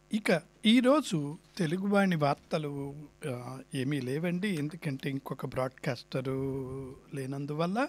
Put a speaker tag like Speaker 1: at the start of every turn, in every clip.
Speaker 1: ఇక ఈరోజు తెలుగువాణి వార్తలు ఆ, ఏమీ లేవండి ఎందుకంటే ఇంకొక బ్రాడ్కాస్టరు లేనందువల్ల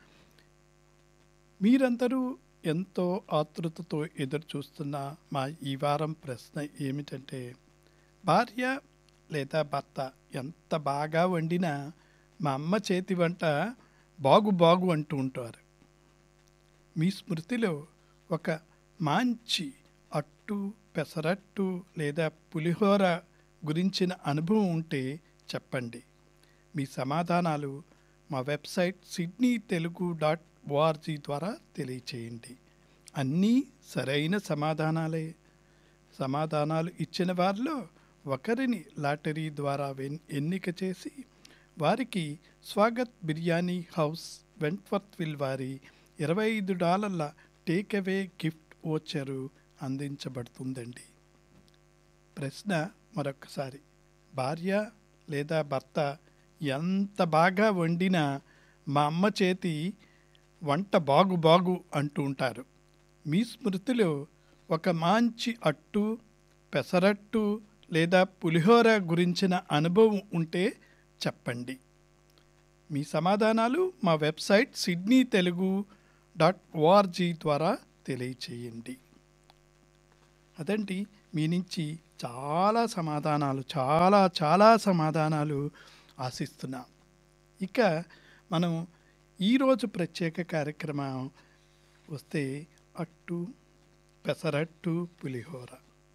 Speaker 1: మీరందరూ ఎంతో ఆతృతతో ఎదురు చూస్తున్న మా ఈ వారం ప్రశ్న ఏమిటంటే భార్య లేదా భర్త ఎంత బాగా వండినా మా అమ్మ చేతి వంట బాగు బాగు అంటూ ఉంటారు మీ స్మృతిలో ఒక మంచి అట్టు పెసరట్టు లేదా పులిహోర గురించిన అనుభవం ఉంటే చెప్పండి మీ సమాధానాలు మా website Sydney Telugu dot ORG ద్వారా తెలియచేయండి అన్నీ సరైన సమాధానాలే సమాధానాలు ఇచ్చిన వారిలో ఒకరిని లాటరీ ద్వారా వెన్ ఎన్నిక చేసి వారికి Swagat biryani house Wentworthville వారి ఇరవై ఐదు డాలర్ల టేక్ అవే గిఫ్ట్ ఓచరు అందించబడుతుందండి ప్రశ్న మరొకసారి భార్య లేదా భర్త ఎంత బాగా వండినా మా అమ్మ చేతి వంట బాగు బాగు అంటూ ఉంటారు మీ స్మృతిలో ఒక మంచి అట్టు పెసరట్టు లేదా పులిహోర గురించిన అనుభవం ఉంటే చెప్పండి మీ సమాధానాలు మా website Sydney Telugu dot ORG ద్వారా తెలియచేయండి అదండి మీ నుంచి చాలా సమాధానాలు చాలా చాలా సమాధానాలు ఆశిస్తున్నాం ఇక మనం ఈరోజు ప్రత్యేక కార్యక్రమం వస్తే అట్టు పెసరట్టు పులిహోర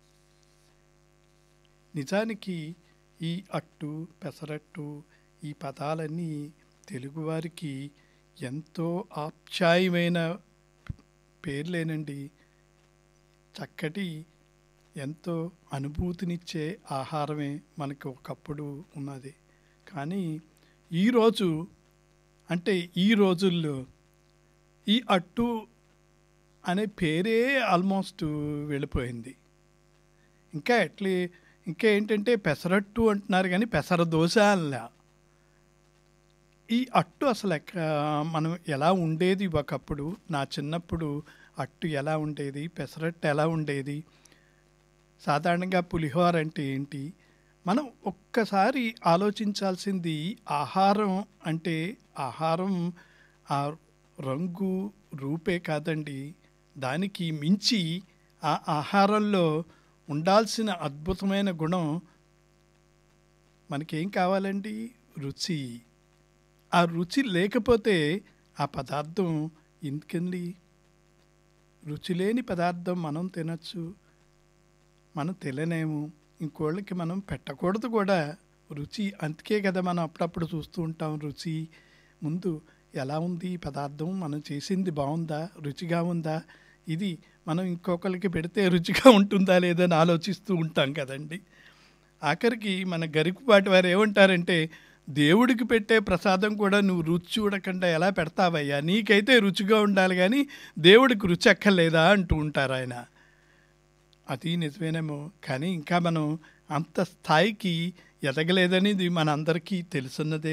Speaker 1: నిజానికి ఈ అట్టు పెసరట్టు ఈ పదాలన్నీ తెలుగువారికి ఎంతో ఆప్యాయమైన పేర్లేనండి చక్కటి ఎంతో అనుభూతినిచ్చే ఆహారమే మనకు ఒకప్పుడు ఉన్నది కానీ ఈరోజు అంటే ఈ రోజుల్లో ఈ అట్టు అనే పేరే ఆల్మోస్ట్ వెళ్ళిపోయింది ఇంకా ఎట్లే ఇంకా ఏంటంటే పెసరట్టు అంటున్నారు కానీ పెసర దోశ అలా ఈ అట్టు అసలు ఎక్క మనం ఎలా ఉండేది ఒకప్పుడు నా చిన్నప్పుడు అట్టు ఎలా ఉండేది పెసరట్టు ఎలా ఉండేది సాధారణంగా పులిహోర అంటే ఏంటి మనం ఒక్కసారి ఆలోచించాల్సింది ఆహారం అంటే ఆహారం ఆ రంగు రూపే కాదండి దానికి మించి ఆ ఆహారంలో ఉండాల్సిన అద్భుతమైన గుణం మనకేం కావాలండి రుచి ఆ రుచి లేకపోతే ఆ పదార్థం ఎందుకండి రుచి లేని పదార్థం మనం తినచ్చు మనం తినలేము ఇంకోళ్ళకి మనం పెట్టకూడదు కూడా రుచి అందుకే కదా మనం అప్పుడప్పుడు చూస్తూ ఉంటాం రుచి ముందు ఎలా ఉంది ఈ పదార్థం మనం చేసింది బాగుందా రుచిగా ఉందా ఇది మనం ఇంకొకరికి పెడితే రుచిగా ఉంటుందా లేదని ఆలోచిస్తూ ఉంటాం కదండి ఆఖరికి మన గరికపాటి వారు ఏమంటారంటే దేవుడికి పెట్టే ప్రసాదం కూడా నువ్వు రుచి చూడకుండా ఎలా పెడతావయ్యా నీకైతే రుచిగా ఉండాలి కానీ దేవుడికి రుచి ఎక్కర్లేదా అంటూ ఉంటారు ఆయన అది నిజమేనేమో కానీ ఇంకా మనం అంత స్థాయికి ఎదగలేదనేది మనందరికీ తెలుసున్నదే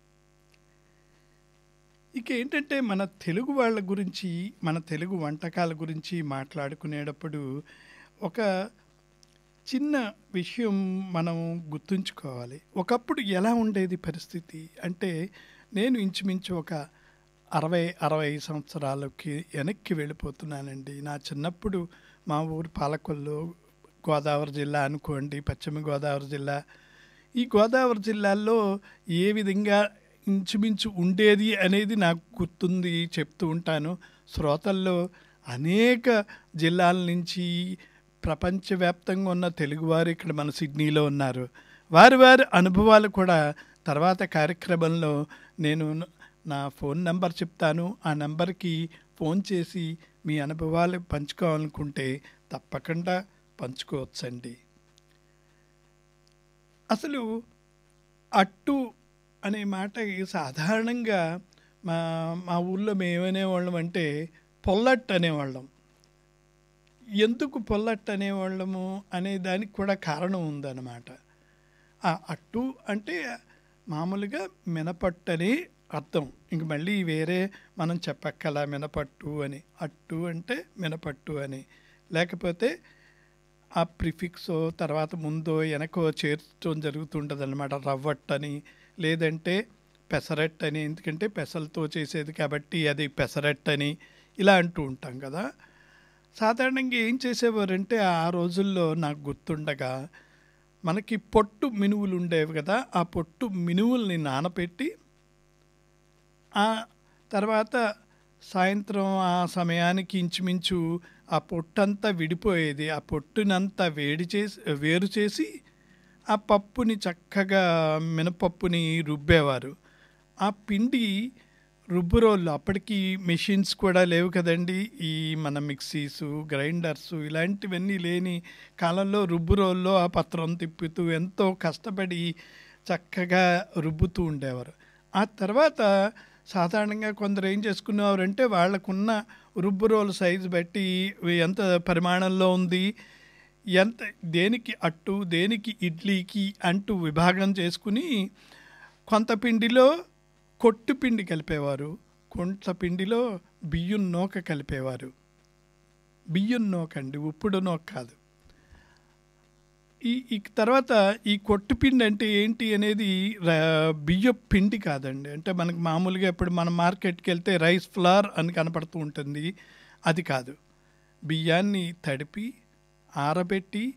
Speaker 1: ఇక ఏంటంటే మన తెలుగు వాళ్ళ గురించి మన తెలుగు వంటకాల గురించి మాట్లాడుకునేటప్పుడు ఒక చిన్న విషయం మనం గుర్తుంచుకోవాలి ఒకప్పుడు ఎలా ఉండేది పరిస్థితి అంటే నేను ఇంచుమించు ఒక అరవై అరవై సంవత్సరాలకి వెనక్కి వెళ్ళిపోతున్నానండి నా చిన్నప్పుడు మా ఊరు పాలకొల్లు గోదావరి జిల్లా అనుకోండి పశ్చిమ గోదావరి జిల్లా ఈ గోదావరి జిల్లాల్లో ఏ విధంగా ఇంచుమించు ఉండేది అనేది నాకు గుర్తుంది చెప్తూ ఉంటాను శ్రోతల్లో అనేక జిల్లాల నుంచి ప్రపంచవ్యాప్తంగా ఉన్న తెలుగువారు ఇక్కడ మన సిడ్నీలో ఉన్నారు వారి వారి అనుభవాలు కూడా తర్వాత కార్యక్రమంలో నేను నా ఫోన్ నెంబర్ చెప్తాను ఆ నెంబర్కి ఫోన్ చేసి మీ అనుభవాలు పంచుకోవాలనుకుంటే తప్పకుండా పంచుకోవచ్చండి అసలు అట్టు అనే మాట సాధారణంగా మా మా ఊళ్ళో మేమనేవాళ్ళం అంటే పొల్లట్ అనేవాళ్ళం ఎందుకు పొల్లట్ అనేవాళ్ళము అనే దానికి కూడా కారణం ఉందన్నమాట ఆ అట్టు అంటే మామూలుగా మినపట్టు అని అర్థం ఇంక మళ్ళీ వేరే మనం చెప్పక్కల మినపట్టు అని అట్టు అంటే మినపట్టు అని లేకపోతే ఆ ప్రిఫిక్సో తర్వాత ముందో వెనకో చేర్చడం జరుగుతుంటుంది అనమాట రవ్వట్టని లేదంటే పెసరట్ అని ఎందుకంటే పెసలతో చేసేది కాబట్టి అది పెసరట్ అని ఇలా అంటూ ఉంటాం కదా సాధారణంగా ఏం చేసేవారంటే ఆ రోజుల్లో నాకు గుర్తుండగా మనకి పొట్టు మినువులు ఉండేవి కదా ఆ పొట్టు మినువుల్ని నానపెట్టి ఆ తర్వాత సాయంత్రం ఆ సమయానికి ఇంచుమించు ఆ పొట్టంతా విడిపోయేది ఆ పొట్టునంతా వేడి చేసి వేరు చేసి ఆ పప్పుని చక్కగా మినపప్పుని రుబ్బేవారు ఆ పిండి రుబ్బు రోళ్ళు అప్పటికి మెషిన్స్ కూడా లేవు కదండి ఈ మన మిక్సీస్ గ్రైండర్స్ ఇలాంటివన్నీ లేని కాలంలో రుబ్బు రోల్లో ఆ పత్రం తిప్పుతూ ఎంతో కష్టపడి చక్కగా రుబ్బుతూ ఉండేవారు ఆ తర్వాత సాధారణంగా కొందరు ఏం చేసుకునేవారంటే వాళ్ళకున్న రుబ్బు రోల్ సైజు బట్టి ఎంత పరిమాణంలో ఉంది ఎంత దేనికి అట్టు దేనికి ఇడ్లీకి అంటూ విభాగం చేసుకుని కొంత పిండిలో కొట్టు పిండి కలిపేవారు కొంత పిండిలో బియ్యం నూక కలిపేవారు బియ్యం నూక అండి ఉప్పుడు నూక కాదు ఈ ఈ తర్వాత ఈ కొట్టు పిండి అంటే ఏంటి అనేది ర- బియ్య పిండి కాదండి అంటే మనకు మామూలుగా ఇప్పుడు మనం మార్కెట్కి వెళ్తే రైస్ ఫ్లార్ అని కనపడుతూ ఉంటుంది అది కాదు బియ్యాన్ని తడిపి ఆరబెట్టి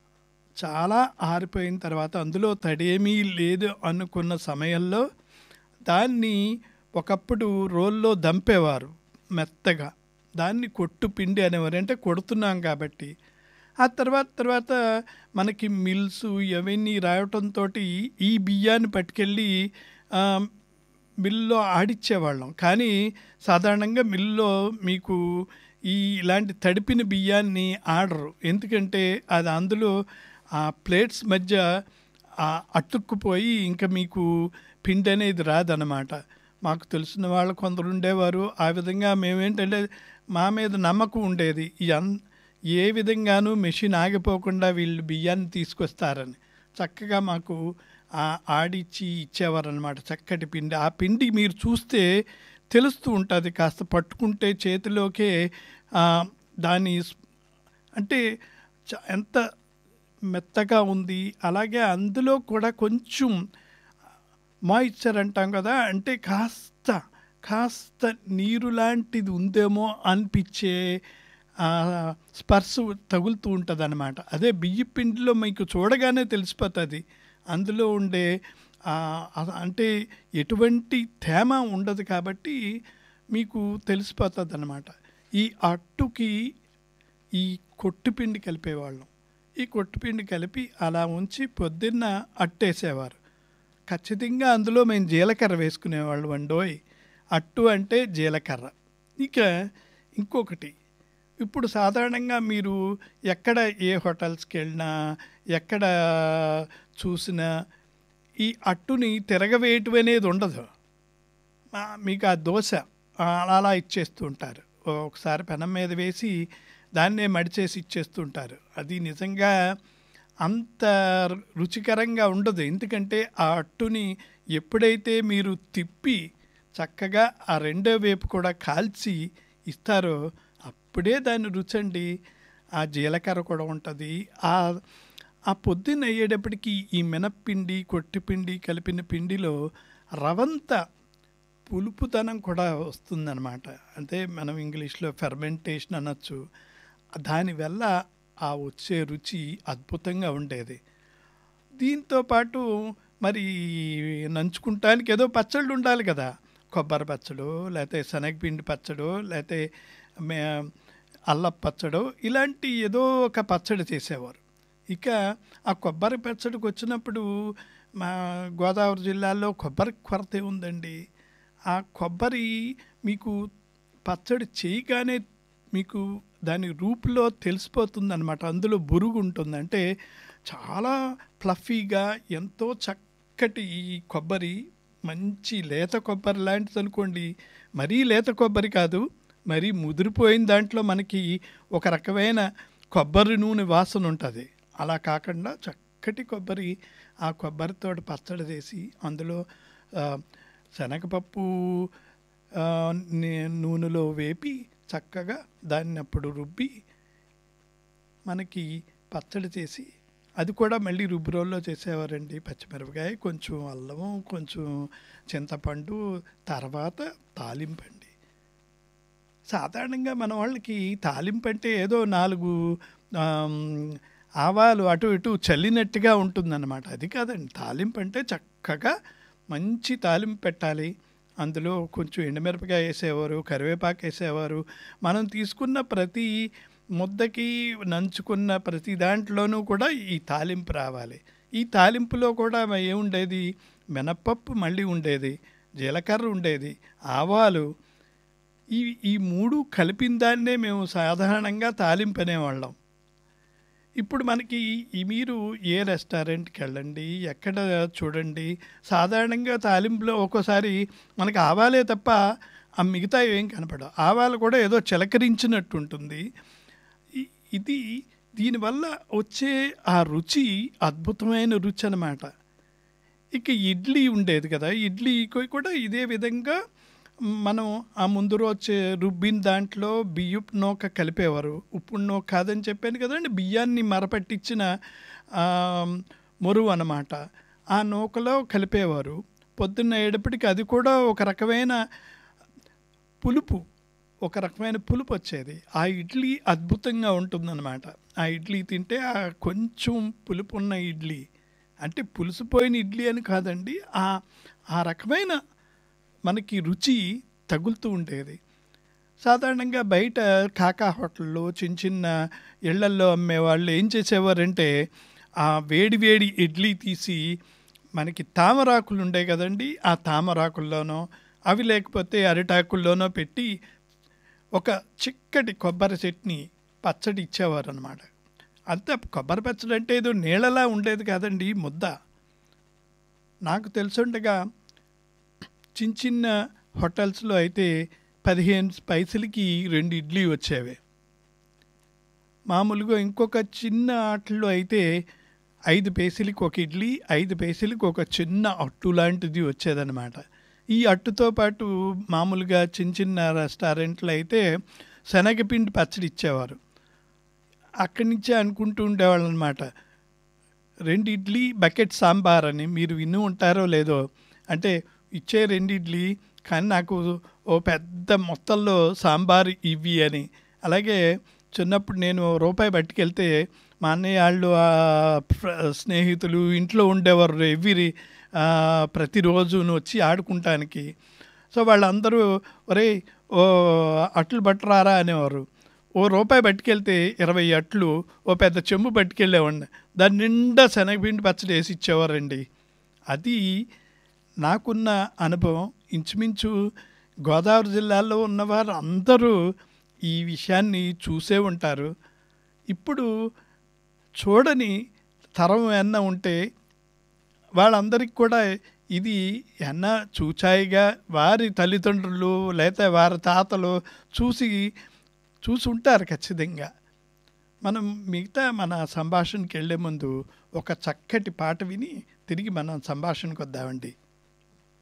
Speaker 1: చాలా ఆరిపోయిన తర్వాత అందులో తడేమీ లేదు అనుకున్న సమయంలో దాన్ని ఒకప్పుడు రోల్లో దంపేవారు మెత్తగా దాన్ని కొట్టు పిండి అనేవారు అంటే కొడుతున్నాం కాబట్టి ఆ తర్వాత తర్వాత మనకి మిల్స్ ఇవన్నీ రావటంతో ఈ బియ్యాన్ని పట్టుకెళ్ళి ఆ, మిల్లో ఆడిచ్చేవాళ్ళం కానీ సాధారణంగా మిల్లో మీకు ఈ ఇలాంటి తడిపిన బియ్యాన్ని ఆడరు ఎందుకంటే అది అందులో ఆ ప్లేట్స్ మధ్య ఆ అతుక్కుపోయి ఇంకా మీకు పిండి అనేది రాదనమాట మాకు తెలిసిన వాళ్ళు కొందరు ఉండేవారు ఆ విధంగా మేమేంటంటే మా మీద నమ్మకం ఉండేది ఈ అన్ ఏ విధంగానూ మెషిన్ ఆగిపోకుండా వీళ్ళు బియ్యాన్ని తీసుకొస్తారని చక్కగా మాకు ఆ ఆడిచ్చి ఇచ్చేవారనమాట చక్కటి పిండి ఆ పిండి మీరు చూస్తే తెలుస్తూ ఉంటుంది కాస్త పట్టుకుంటే చేతిలోకే ఆ, దాని స్- అంటే చ- ఎంత మెత్తగా ఉంది అలాగే అందులో కూడా కొంచెం మాయిశ్చర్ అంటాం కదా అంటే కాస్త కాస్త నీరు లాంటిది ఉందేమో అనిపించే ఆ, స్పర్శ తగులుతూ ఉంటుంది అనమాట అదే బియ్య పిండిలో మీకు చూడగానే తెలిసిపోతుంది అందులో ఉండే ఆ, అ- అంటే ఎటువంటి తేమ ఉండదు కాబట్టి మీకు తెలిసిపోతుంది అనమాట ఈ అట్టుకి ఈ కొట్టుపిండి కలిపేవాళ్ళం ఈ కొట్టుపిండి కలిపి అలా ఉంచి పొద్దున్న అట్టేసేవారు ఖచ్చితంగా అందులో మేము జీలకర్ర వేసుకునేవాళ్ళు వండోయ్ అట్టు అంటే జీలకర్ర ఇక ఇంకొకటి ఇప్పుడు సాధారణంగా మీరు ఎక్కడ ఏ హోటల్స్కి వెళ్ళినా ఎక్కడ చూసినా ఈ అట్టుని తిరగవేయటం అనేది ఉండదు మా- మీకు ఆ దోశ ఆ, అలా అలా ఇచ్చేస్తూ ఉంటారు ఒకసారి పెనం మీద వేసి దాన్నే మడిచేసి ఇచ్చేస్తూ ఉంటారు అది నిజంగా అంత రుచికరంగా ఉండదు ఎందుకంటే ఆ అట్టుని ఎప్పుడైతే మీరు తిప్పి చక్కగా ఆ రెండో వైపు కూడా కాల్చి ఇస్తారో అప్పుడే దాని రుచి అండి ఆ జీలకర్ర కూడా ఉంటుంది ఆ ఆ పొద్దున్న అయ్యేటప్పటికి ఈ మినప్పిండి కొట్టిపిండి కలిపిన పిండిలో రవంత పులుపుతనం కూడా వస్తుందన్నమాట అంటే మనం ఇంగ్లీష్లో ఫెర్మెంటేషన్ అనొచ్చు దానివల్ల ఆ వచ్చే రుచి అద్భుతంగా ఉండేది దీంతో పాటు మరి నంచుకుంటానికి ఏదో పచ్చళ్ళు ఉండాలి కదా కొబ్బరి పచ్చడు లేకపోతే శనగపిండి పచ్చడు లేకపోతే మే అల్లపు పచ్చడు ఇలాంటి ఏదో ఒక పచ్చడి చేసేవారు ఇక ఆ కొబ్బరి పచ్చడికి వచ్చినప్పుడు మా గోదావరి జిల్లాలో కొబ్బరి కొరత ఉందండి ఆ కొబ్బరి మీకు పచ్చడి చేయగానే మీకు దాని రూపులో తెలిసిపోతుంది అనమాట అందులో బురుగు ఉంటుంది అంటే చాలా ఫ్లఫీగా ఎంతో చక్కటి ఈ కొబ్బరి మంచి లేత కొబ్బరి లాంటిది అనుకోండి మరీ లేత కొబ్బరి కాదు మరీ ముదిరిపోయిన దాంట్లో మనకి ఒక రకమైన కొబ్బరి నూనె వాసన ఉంటుంది అలా కాకుండా చక్కటి కొబ్బరి ఆ కొబ్బరితో పచ్చడి చేసి అందులో ఆ, శనగపప్పు ఆ, నే- నూనెలో వేపి చక్కగా దాన్ని అప్పుడు రుబ్బి మనకి పచ్చడి చేసి అది కూడా మళ్ళీ రుబ్బురోల్లో చేసేవారండి పచ్చిమిరపకాయ కొంచెం అల్లము కొంచెం చింతపండు తర్వాత తాలింపండి సాధారణంగా మన వాళ్ళకి తాలింపు అంటే ఏదో నాలుగు ఆమ్, ఆవాలు అటు ఇటు చల్లినట్టుగా ఉంటుందన్నమాట అది కాదండి తాలింపు అంటే చక్కగా మంచి తాలింపు పెట్టాలి అందులో కొంచెం ఎండుమిరపకాయ వేసేవారు కరివేపాకు వేసేవారు మనం తీసుకున్న ప్రతి ముద్దకి నంచుకున్న ప్రతి దాంట్లోనూ కూడా ఈ తాలింపు రావాలి ఈ తాలింపులో కూడా ఏముండేది మినప్పప్పు మళ్ళీ ఉండేది జీలకర్ర ఉండేది ఆవాలు ఈ ఈ మూడు కలిపిన దాన్నే మేము సాధారణంగా తాలింపు అనేవాళ్ళం ఇప్పుడు మనకి ఈ మీరు ఏ రెస్టారెంట్కి వెళ్ళండి ఎక్కడ చూడండి సాధారణంగా తాలింపులో ఒక్కోసారి మనకి ఆవాలే తప్ప ఆ మిగతా ఏం కనపడవు ఆవాలు కూడా ఏదో చిలకరించినట్టు ఉంటుంది ఇ- ఇది దీనివల్ల వచ్చే ఆ రుచి అద్భుతమైన రుచి అన్నమాట ఇక ఇడ్లీ ఉండేది కదా ఇడ్లీ కూడా ఇదే విధంగా మనం ఆ ముందు రోజు చే- రుబ్బిన దాంట్లో బియ్యపు నూక కలిపేవారు ఉప్పు నూక కాదని చెప్పాను కదండి బియ్యాన్ని మరపట్టించిన ఆ, మొరువు అన్నమాట ఆ నూకలో కలిపేవారు పొద్దున్న ఏడప్పటికి అది కూడా ఒక రకమైన పులుపు ఒక రకమైన పులుపు వచ్చేది ఆ ఇడ్లీ అద్భుతంగా ఉంటుందన్నమాట ఆ ఇడ్లీ తింటే ఆ కొంచెం పులుపు ఉన్న ఇడ్లీ అంటే పులుసుపోయిన ఇడ్లీ అని కాదండి ఆ ఆ రకమైన మనకి రుచి తగులుతూ ఉండేది సాధారణంగా బయట కాకా హోటల్లో చిన్న చిన్న ఇళ్లల్లో అమ్మేవాళ్ళు ఏం చేసేవారంటే ఆ వేడి వేడి ఇడ్లీ తీసి మనకి తామరాకులు ఉండే కదండి ఆ తామరాకుల్లోనో అవి లేకపోతే అరిటాకుల్లోనో పెట్టి ఒక చిక్కటి కొబ్బరి చట్నీ పచ్చడి ఇచ్చేవారు అనమాట అంతే కొబ్బరి పచ్చడి అంటే ఏదో నీళ్ళలా ఉండేది కాదండి ముద్ద నాకు తెలుసుండగా చిన్న చిన్న హోటల్స్లో అయితే పదిహేను పైసలకి రెండు ఇడ్లీ వచ్చేవి మామూలుగా ఇంకొక చిన్న ఆటల్లో అయితే ఐదు పైసలకి ఒక ఇడ్లీ ఐదు పైసలకి ఒక చిన్న అట్టు లాంటిది వచ్చేదన్నమాట ఈ అట్టుతో పాటు మామూలుగా చిన్న చిన్న రెస్టారెంట్లు అయితే శనగపిండి పచ్చడి ఇచ్చేవారు అక్కడి నుంచే అనుకుంటూ ఉండేవాళ్ళు అనమాట రెండు ఇడ్లీ బకెట్ సాంబార్ అని మీరు విని ఉంటారో లేదో అంటే ఇచ్చే రెండు ఇడ్లీ కానీ నాకు ఓ పెద్ద మొత్తంలో సాంబార్ ఇవి అని అలాగే చిన్నప్పుడు నేను రూపాయి పట్టుకెళ్తే మా అన్నయ్య వాళ్ళు ఆ ఫ్ర- స్నేహితులు ఇంట్లో ఉండేవారు ఎవ్రీ ప్రతిరోజును వచ్చి ఆడుకుంటానికి సో వాళ్ళందరూ ఒరే ఓ అట్లు పట్టరారా అనేవారు ఓ రూపాయి పట్టుకెళ్తే ఇరవై అట్లు ఓ పెద్ద చెంబు పట్టుకెళ్ళేవాడిని దాని నిండా శనగపిండి పచ్చడి వేసి ఇచ్చేవారండి అది నాకున్న అనుభవం ఇంచుమించు గోదావరి జిల్లాలో ఉన్నవారు అందరూ ఈ విషయాన్ని చూసే ఉంటారు ఇప్పుడు చూడని తరం ఏమన్నా ఉంటే వాళ్ళందరికీ కూడా ఇది ఎన్న చూచాయిగా వారి తల్లిదండ్రులు లేకపోతే వారి తాతలు చూసి చూసి ఉంటారు ఖచ్చితంగా మనం మిగతా మన సంభాషణకి వెళ్ళే ముందు ఒక చక్కటి పాట విని తిరిగి మనం సంభాషణకు వద్దామండి